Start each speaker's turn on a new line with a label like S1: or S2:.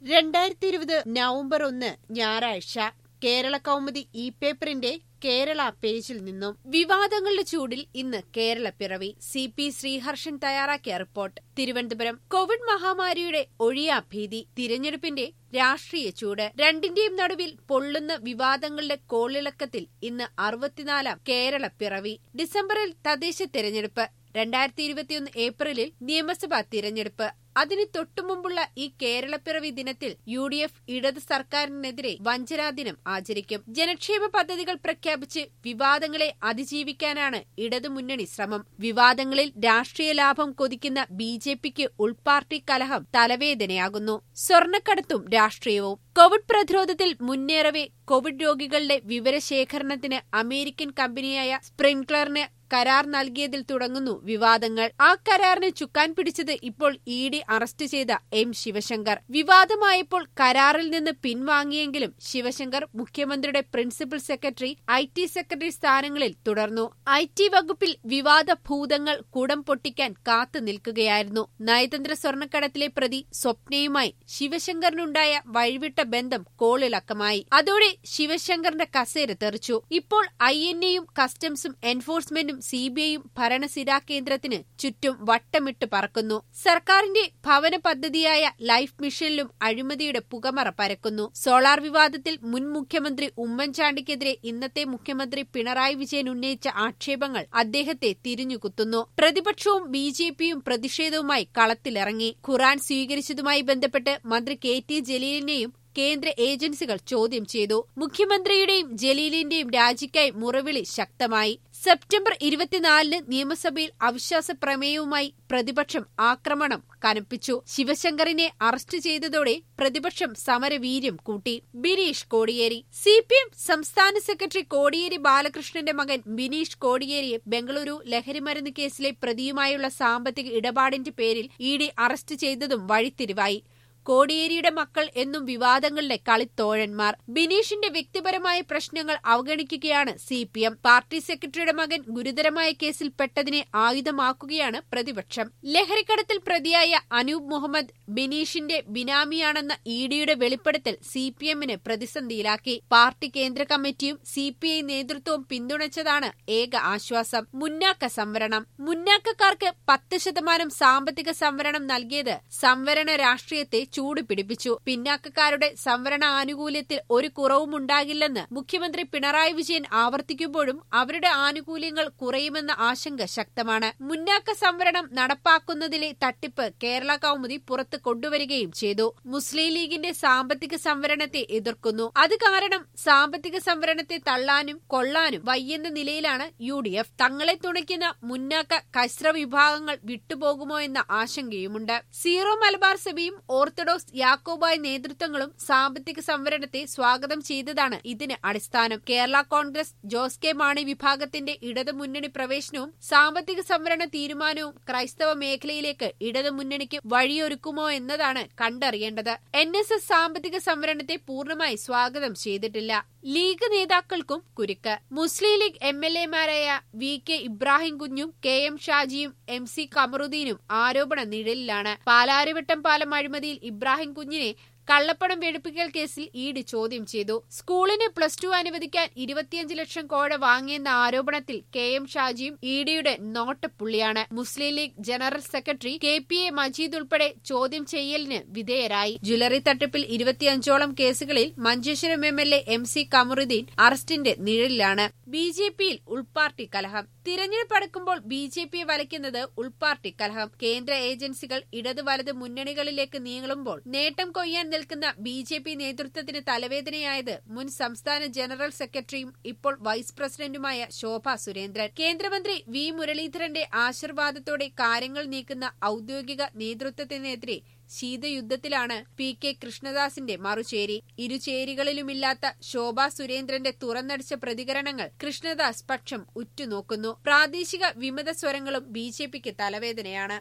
S1: രണ്ടായിരത്തി ഇരുപത് നവംബർ ഒന്ന് ഞായറാഴ്ച കേരള കൗമുദി ഇ പേപ്പറിന്റെ കേരള പേജിൽ നിന്നും വിവാദങ്ങളുടെ ചൂടിൽ ഇന്ന് കേരള പിറവി സി പി ശ്രീഹർഷൻ തയ്യാറാക്കിയ റിപ്പോർട്ട് തിരുവനന്തപുരം കോവിഡ് മഹാമാരിയുടെ ഒഴിയാ ഭീതി തിരഞ്ഞെടുപ്പിന്റെ രാഷ്ട്രീയ ചൂട് രണ്ടിന്റെയും നടുവിൽ പൊള്ളുന്ന വിവാദങ്ങളുടെ കോളിളക്കത്തിൽ ഇന്ന് അറുപത്തിനാലാം കേരള പിറവി ഡിസംബറിൽ തദ്ദേശ തെരഞ്ഞെടുപ്പ് രണ്ടായിരത്തി ഇരുപത്തിയൊന്ന് ഏപ്രിലിൽ നിയമസഭാ തിരഞ്ഞെടുപ്പ് അതിന് തൊട്ടുമുമ്പുള്ള ഈ കേരളപ്പിറവി ദിനത്തിൽ യു ഡി എഫ് ഇടത് സർക്കാരിനെതിരെ വഞ്ചനാ ദിനം ആചരിക്കും ജനക്ഷേമ പദ്ധതികൾ പ്രഖ്യാപിച്ച് വിവാദങ്ങളെ അതിജീവിക്കാനാണ് ഇടതുമുന്നണി ശ്രമം വിവാദങ്ങളിൽ രാഷ്ട്രീയ ലാഭം കൊതിക്കുന്ന ബി ജെ പിക്ക് ഉൾപാർട്ടി കലഹം തലവേദനയാകുന്നു സ്വർണ്ണക്കടത്തും രാഷ്ട്രീയവും കോവിഡ് പ്രതിരോധത്തിൽ മുന്നേറവെ കോവിഡ് രോഗികളുടെ വിവരശേഖരണത്തിന് അമേരിക്കൻ കമ്പനിയായ സ്പ്രിൻക്ലറിന് കരാർ നൽകിയതിൽ തുടങ്ങുന്നു വിവാദങ്ങൾ ആ കരാറിന് ചുക്കാൻ പിടിച്ചത് ഇപ്പോൾ ഇ ഡി അറസ്റ്റ് ചെയ്ത എം ശിവശങ്കർ വിവാദമായപ്പോൾ കരാറിൽ നിന്ന് പിൻവാങ്ങിയെങ്കിലും ശിവശങ്കർ മുഖ്യമന്ത്രിയുടെ principal secretary I T secretary സ്ഥാനങ്ങളിൽ തുടർന്നു ഐ ടി വകുപ്പിൽ വിവാദ ഭൂതങ്ങൾ കുടം പൊട്ടിക്കാൻ കാത്തു നിൽക്കുകയായിരുന്നു നയതന്ത്ര സ്വർണ്ണക്കടത്തിലെ പ്രതി സ്വപ്നയുമായി ശിവശങ്കറിനുണ്ടായ വഴിവിട്ട ബന്ധം കോളിളക്കമായി അതോടെ ശിവശങ്കറിന്റെ കസേര തെറിച്ചു ഇപ്പോൾ ഐ എൻ എയും കസ്റ്റംസും എൻഫോഴ്സ്മെന്റും സിബിഐയും ഭരണസിരാ കേന്ദ്രത്തിന് ചുറ്റും വട്ടമിട്ട് പറക്കുന്നു സർക്കാരിന്റെ ഭവന പദ്ധതിയായ ലൈഫ് മിഷനിലും അഴിമതിയുടെ പുകമറ പരക്കുന്നു സോളാർ വിവാദത്തിൽ മുൻ മുഖ്യമന്ത്രി ഉമ്മൻചാണ്ടിക്കെതിരെ ഇന്നത്തെ മുഖ്യമന്ത്രി പിണറായി വിജയൻ ഉന്നയിച്ച ആക്ഷേപങ്ങൾ അദ്ദേഹത്തെ തിരിഞ്ഞുകുത്തുന്നു പ്രതിപക്ഷവും ബി ജെ പിയും പ്രതിഷേധവുമായി കളത്തിലിറങ്ങി ഖുറാൻ സ്വീകരിച്ചതുമായി ബന്ധപ്പെട്ട് മന്ത്രി കെ ടി ജലീലിനെയും കേന്ദ്ര ഏജൻസികൾ ചോദ്യം ചെയ്തു മുഖ്യമന്ത്രിയുടെയും ജലീലിന്റെയും രാജിക്കായി മുറവിളി ശക്തമായി സെപ്റ്റംബർ ഇരുപത്തിനാലിന് നിയമസഭയിൽ അവിശ്വാസ പ്രമേയവുമായി പ്രതിപക്ഷം ആക്രമണം കനപ്പിച്ചു ശിവശങ്കറിനെ അറസ്റ്റ് ചെയ്തതോടെ പ്രതിപക്ഷം സമരവീര്യം കൂട്ടി Bineesh Kodiyeri C P M സംസ്ഥാന സെക്രട്ടറി കോടിയേരി ബാലകൃഷ്ണന്റെ മകൻ ബിനീഷ് കോടിയേരിയെ ബംഗളൂരു ലഹരിമരുന്ന് കേസിലെ പ്രതിയുമായുള്ള സാമ്പത്തിക ഇടപാടിന്റെ പേരിൽ ഇ ഡി അറസ്റ്റ് ചെയ്തതും വഴിത്തിരിവായി കോടിയേരിയുടെ മക്കൾ എന്നും വിവാദങ്ങളുടെ കളിത്തോഴന്മാർ ബിനീഷിന്റെ വ്യക്തിപരമായ പ്രശ്നങ്ങൾ അവഗണിക്കുകയാണ് സി പി എം പാർട്ടി സെക്രട്ടറിയുടെ മകൻ ഗുരുതരമായ കേസിൽ പെട്ടതിനെ ആയുധമാക്കുകയാണ് പ്രതിപക്ഷം ലഹരിക്കടത്തിൽ പ്രതിയായ അനൂപ് മുഹമ്മദ് ബിനീഷിന്റെ ബിനാമിയാണെന്ന ഇ ഡിയുടെ വെളിപ്പെടുത്തൽ സി പി എമ്മിന് പ്രതിസന്ധിയിലാക്കി പാർട്ടി കേന്ദ്ര കമ്മിറ്റിയും സി പി ഐ നേതൃത്വവും പിന്തുണച്ചതാണ് ഏക ആശ്വാസം മുന്നാക്ക സംവരണം മുന്നാക്കക്കാർക്ക് പത്ത് ശതമാനം സാമ്പത്തിക സംവരണം നൽകിയത് സംവരണ രാഷ്ട്രീയത്തെ ചൂട് പിടിപ്പിച്ചു പിന്നാക്കക്കാരുടെ സംവരണ ആനുകൂല്യത്തിൽ ഒരു കുറവും ഉണ്ടാകില്ലെന്ന് മുഖ്യമന്ത്രി പിണറായി വിജയൻ ആവർത്തിക്കുമ്പോഴും അവരുടെ ആനുകൂല്യങ്ങൾ കുറയുമെന്ന ആശങ്ക ശക്തമാണ് മുന്നാക്ക സംവരണം നടപ്പാക്കുന്നതിലെ തട്ടിപ്പ് കേരള കൗമുദി പുറത്തു കൊണ്ടുവരികയും ചെയ്തു മുസ്ലിം ലീഗിന്റെ സാമ്പത്തിക സംവരണത്തെ എതിർക്കുന്നു അത് കാരണം സാമ്പത്തിക സംവരണത്തെ തള്ളാനും കൊള്ളാനും വയ്യെന്ന നിലയിലാണ് യു ഡി എഫ് തങ്ങളെ തുണയ്ക്കുന്ന മുന്നാക്ക കശ്ര വിഭാഗങ്ങൾ വിട്ടുപോകുമോ എന്ന ആശങ്കയുമുണ്ട് സീറോ മലബാർ സഭയും ഓർത്തഡോക്സ് യാക്കോബായ നേതൃത്വങ്ങളും സാമ്പത്തിക സംവരണത്തെ സ്വാഗതം ചെയ്തതാണ് ഇതിന് അടിസ്ഥാനം കേരള കോൺഗ്രസ് ജോസ് കെ മാണി വിഭാഗത്തിന്റെ ഇടതുമുന്നണി പ്രവേശനവും സാമ്പത്തിക സംവരണ തീരുമാനവും ക്രൈസ്തവ മേഖലയിലേക്ക് ഇടതുമുന്നണിക്ക് വഴിയൊരുക്കുമോ എന്നതാണ് കണ്ടറിയേണ്ടത് എൻ എസ് എസ് സാമ്പത്തിക സംവരണത്തെ പൂർണ്ണമായി സ്വാഗതം ചെയ്തിട്ടില്ല ലീഗ് നേതാക്കൾക്കും കുരുക്ക് മുസ്ലിം ലീഗ് എം എൽ എമാരായ വി കെ ഇബ്രാഹിം കുഞ്ഞും കെ എം ഷാജിയും എം സി കമറുദ്ദീനും ആരോപണ നിഴലിലാണ് പാലാരിവട്ടം പാലം അഴിമതിയിൽ ഇബ്രാഹിം കുഞ്ഞിനെ കള്ളപ്പണം വെളുപ്പിക്കൽ കേസിൽ ഇഡി ചോദ്യം ചെയ്തു സ്കൂളിന് പ്ലസ് ടു അനുവദിക്കാൻ ഇരുപത്തിയഞ്ച് ലക്ഷം കോഴ വാങ്ങിയെന്ന ആരോപണത്തിൽ കെ എം ഷാജിയും ഇഡിയുടെ നോട്ടപ്പുള്ളിയാണ് മുസ്ലിം ലീഗ് ജനറൽ സെക്രട്ടറി കെ പി എ മജീദ് ഉൾപ്പെടെ ചോദ്യം ചെയ്യലിന് വിധേയരായി ജ്വല്ലറി തട്ടിപ്പിൽ ഇരുപത്തിയഞ്ചോളം കേസുകളിൽ Manjeshwaram M L A M C Kamaruddin അറസ്റ്റിന്റെ നിഴലിലാണ് ബി ജെ പിയിൽ ഉൾപാർട്ടി കലഹം തിരഞ്ഞെടുപ്പ് അടുക്കുമ്പോൾ ബി ജെ പിയെ വലയ്ക്കുന്നത് ഉൾപാർട്ടി കലഹം കേന്ദ്ര ഏജൻസികൾ ഇടത് വലത് മുന്നണികളിലേക്ക് നീളുമ്പോൾ നേട്ടം കൊയ്യാൻ നിൽക്കുന്ന ബി ജെ പി നേതൃത്വത്തിന് തലവേദനയായത് മുൻ സംസ്ഥാന ജനറൽ സെക്രട്ടറിയും ഇപ്പോൾ വൈസ് പ്രസിഡന്റുമായ ശോഭ സുരേന്ദ്രൻ കേന്ദ്രമന്ത്രി വി മുരളീധരന്റെ ആശീർവാദത്തോടെ കാര്യങ്ങൾ നീക്കുന്ന ഔദ്യോഗിക നേതൃത്വത്തിനെതിരെ ശീതയുദ്ധത്തിലാണ് പി കെ കൃഷ്ണദാസിന്റെ മറുചേരി ഇരുചേരികളിലുമില്ലാത്ത ശോഭാ സുരേന്ദ്രന്റെ തുറന്നടിച്ച പ്രതികരണങ്ങൾ കൃഷ്ണദാസ് പക്ഷം ഉറ്റുനോക്കുന്നു പ്രാദേശിക വിമത സ്വരങ്ങളും ബി ജെ പിക്ക് തലവേദനയാണ്